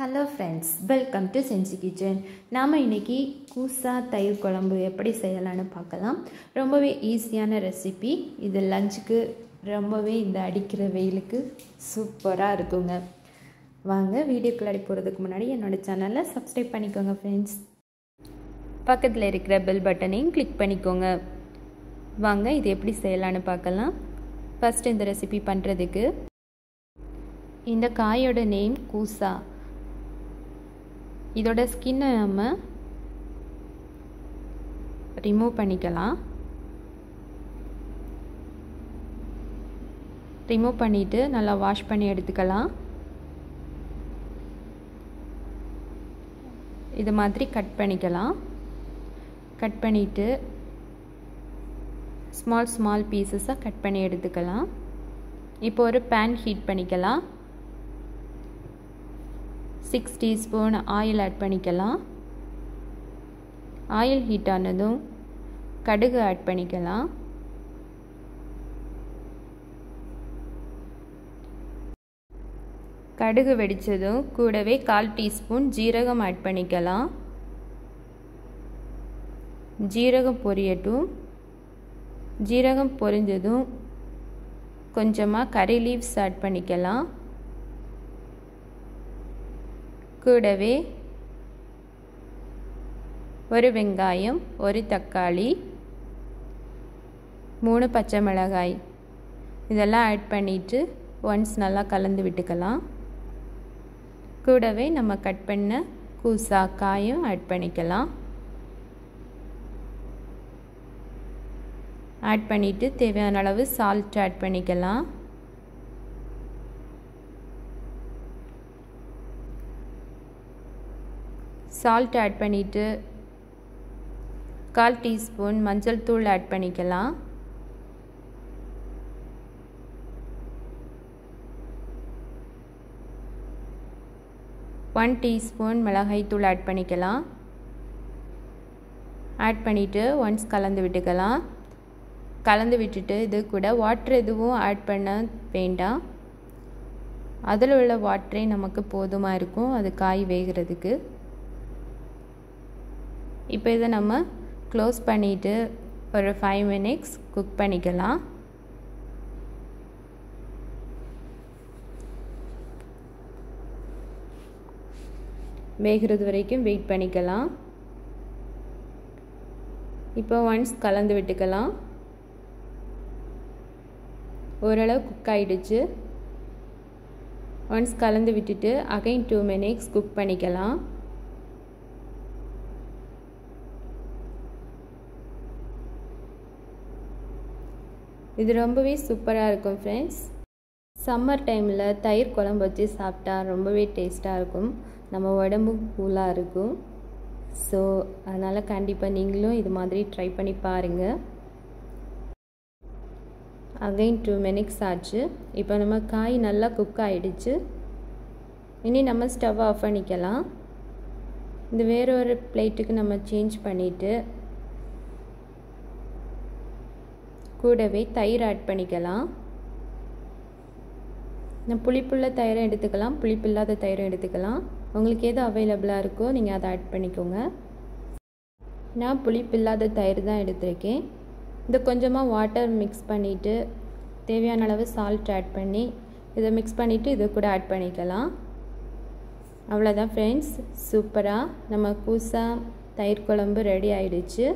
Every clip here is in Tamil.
hello friends welcome to Sensi Kitchen நாம் இன்றைக்கி கூசா தயிர் குழம்பு எப்படி செய்யலான்னு பார்க்கலாம் ரொம்பவே ஈஸியான ரெசிபி இது லஞ்சுக்கு ரொம்பவே இந்த அடிக்கிற வெயிலுக்கு சூப்பராக இருக்குங்க வாங்க வீடியோக்குள்ளாடி போகிறதுக்கு முன்னாடி என்னோடய சேனலை சப்ஸ்கிரைப் பண்ணிக்கோங்க ஃப்ரெண்ட்ஸ் பக்கத்தில் இருக்கிற பெல் பட்டனையும் கிளிக் பண்ணிக்கோங்க வாங்க இது எப்படி செய்யலான்னு பார்க்கலாம் ஃபஸ்ட்டு இந்த ரெசிபி பண்ணுறதுக்கு இந்த காயோட நேம் கூசா இதோட ஸ்கின்னை நம்ம ரிமூவ் பண்ணிக்கலாம் ரிமூவ் பண்ணிவிட்டு நல்லா வாஷ் பண்ணி எடுத்துக்கலாம் இது மாதிரி கட் பண்ணிக்கலாம் கட் பண்ணிவிட்டு ஸ்மால் ஸ்மால் பீசஸாக கட் பண்ணி எடுத்துக்கலாம் இப்போ ஒரு பேன் ஹீட் பண்ணிக்கலாம் சிக்ஸ் டீஸ்பூன் ஆயில் ஆட் பண்ணிக்கலாம் ஆயில் ஹீட் ஆனதும் கடுகு ஆட் பண்ணிக்கலாம் கடுகு வெடித்ததும் கூடவே கால் டீஸ்பூன் ஜீரகம் ஆட் பண்ணிக்கலாம் ஜீரகம் பொரியட்டும் ஜீரகம் பொரிஞ்சதும் கொஞ்சமாக கறி லீவ்ஸ் ஆட் பண்ணிக்கலாம் கூடவே ஒரு வெங்காயம் ஒரு தக்காளி மூணு பச்சை மிளகாய் இதெல்லாம் ஆட் பண்ணிவிட்டு ஒன்ஸ் நல்லா கலந்து விட்டுக்கலாம் கூடவே நம்ம கட் பண்ண கூசா காயும் ஆட் பண்ணிக்கலாம் ஆட் பண்ணிவிட்டு தேவையான அளவு சால்ட் ஆட் பண்ணிக்கலாம் சால்ட் ஆட் பண்ணிவிட்டு கால் டீஸ்பூன் மஞ்சள் தூள் ஆட் பண்ணிக்கலாம் ஒன் டீஸ்பூன் மிளகாய் தூள் ஆட் பண்ணிக்கலாம் ஆட் பண்ணிவிட்டு ஒன்ஸ் கலந்து விட்டுக்கலாம் கலந்து விட்டுட்டு இது கூட வாட்டர் எதுவும் ஆட் பண்ண வேண்டாம் அதில் உள்ள வாட்டரே நமக்கு போதுமாக இருக்கும் அது காய் வேகிறதுக்கு இப்போ இதை நம்ம க்ளோஸ் பண்ணிவிட்டு ஒரு ஃபைவ் மினிட்ஸ் குக் பண்ணிக்கலாம் வேகிறது வரைக்கும் வெயிட் பண்ணிக்கலாம் இப்போ ஒன்ஸ் கலந்து விட்டுக்கலாம் ஓரளவு குக் ஆகிடுச்சு ஒன்ஸ் கலந்து விட்டுட்டு அகைன் டூ மினிட்ஸ் குக் பண்ணிக்கலாம் இது ரொம்பவே சூப்பராக இருக்கும் ஃப்ரெண்ட்ஸ் சம்மர் டைமில் தயிர் குழம்பு வச்சு சாப்பிட்டா ரொம்பவே டேஸ்ட்டாக இருக்கும் நம்ம உடம்பும் கூலாக இருக்கும் ஸோ அதனால் கண்டிப்பாக நீங்களும் இது மாதிரி ட்ரை பண்ணி பாருங்கள் அகைன் டூ மினிட்ஸ் ஆச்சு இப்போ நம்ம காய் நல்லா குக் ஆகிடுச்சு இனி நம்ம ஸ்டவ் ஆஃப் பண்ணிக்கலாம் இது வேற ஒரு பிளேட்டுக்கு நம்ம சேஞ்ச் பண்ணிவிட்டு கூடவே தயிர் ஆட் பண்ணிக்கலாம் நான் புளிப்புள்ள தயிரும் எடுத்துக்கலாம் புளிப்பில்லாத தயிரும் எடுத்துக்கலாம் உங்களுக்கு எது அவைலபிளாக இருக்கோ நீங்கள் அதை ஆட் பண்ணிக்கோங்க நான் புளிப்பில்லாத தயிர் தான் எடுத்திருக்கேன் இந்த கொஞ்சமாக வாட்டர் மிக்ஸ் பண்ணிவிட்டு தேவையான அளவு சால்ட் ஆட் பண்ணி இதை மிக்ஸ் பண்ணிவிட்டு இதை கூட ஆட் பண்ணிக்கலாம் அவ்வளோதான் ஃப்ரெண்ட்ஸ் சூப்பராக நம்ம கூசா தயிர் குழம்பு ரெடி ஆயிடுச்சு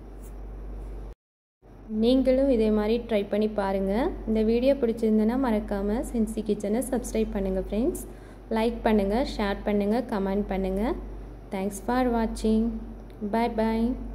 நீங்களும் இதே மாதிரி ட்ரை பண்ணி பாருங்கள் இந்த வீடியோ பிடிச்சிருந்தனா மறக்காமல் சென்சி கிச்சனை சப்ஸ்கிரைப் பண்ணுங்கள் ஃப்ரெண்ட்ஸ் லைக் பண்ணுங்கள் ஷேர் பண்ணுங்கள் கமெண்ட் பண்ணுங்கள் தேங்க்ஸ் ஃபார் வாட்சிங் பாய் பாய்